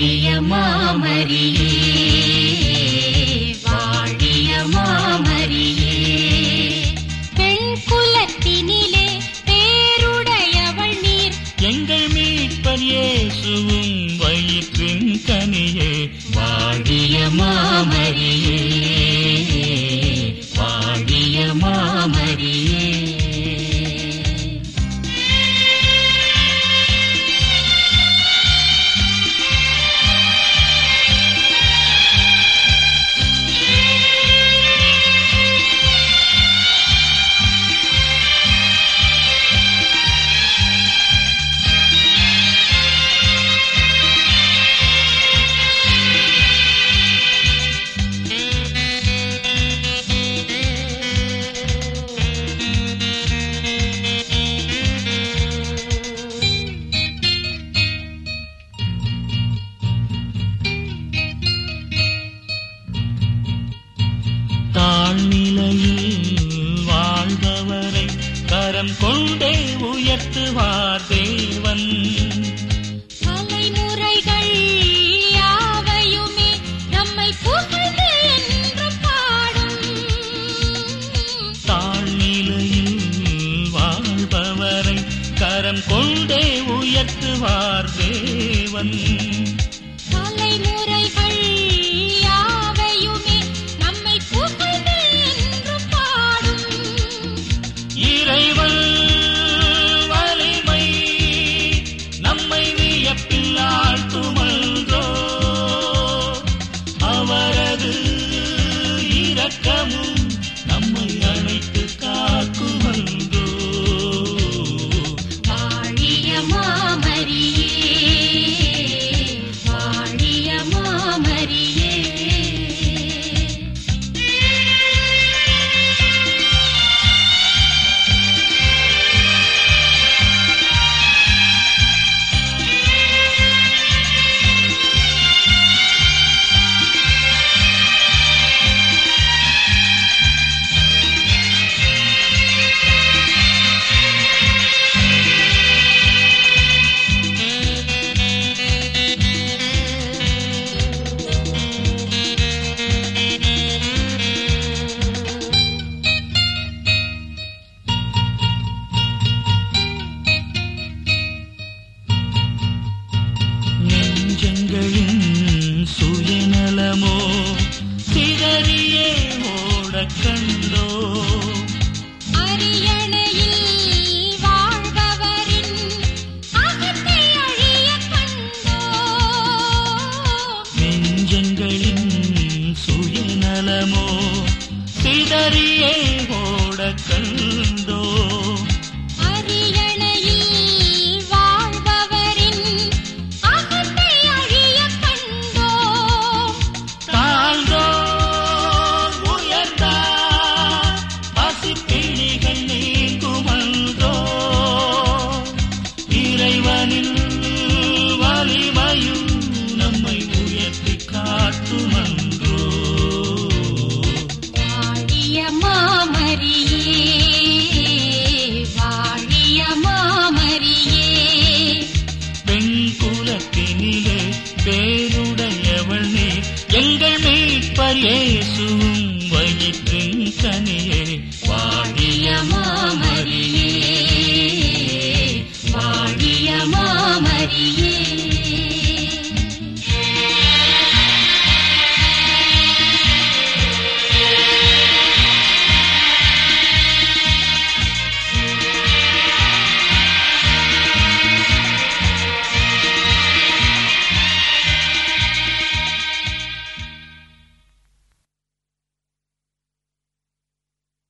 வாழிய மாமரியே வாழிய மாமரியே பெண் குலத்தினிலே பேருடையவள் நீர் எங்கள் மீட்பர் இயேசுவும் வயிற்றின் கனியே வாழிய மாமரியே வாழிய மாமரியே தாழ்நிலையில் வாழ்பவரை கரம் கொண்டே உயர்த்துவார் தேவன் தலைமுறைகள் யாவையுமே நம்மை புகழ்ந்து என்று பாடும் தாழ்நிலையில் வாழ்பவரை கரம் கொண்டே உயர்த்துவார் தேவன் தலைமுறைகள் யாவையுமே நம்மை புகழ்ந்து என்று பாடும் இறைவன் வலிமை நம்மை வியப்பில் ஆழ்த்துமன்றோ அவரது இரக்கமும் நம்மை அழைத்து காக்குமன்றோ வாழிய மாமரியே வாழிய மாமரியே நெஞ்சங்களின் சுயநலமோ சிதறியே ஓடக் கண்டோ அரியணையில் வாழ்பவரின் அகத்தை அழியக் கண்டோம். நெஞ்சங்களின் சுயநலமோ சிதறியே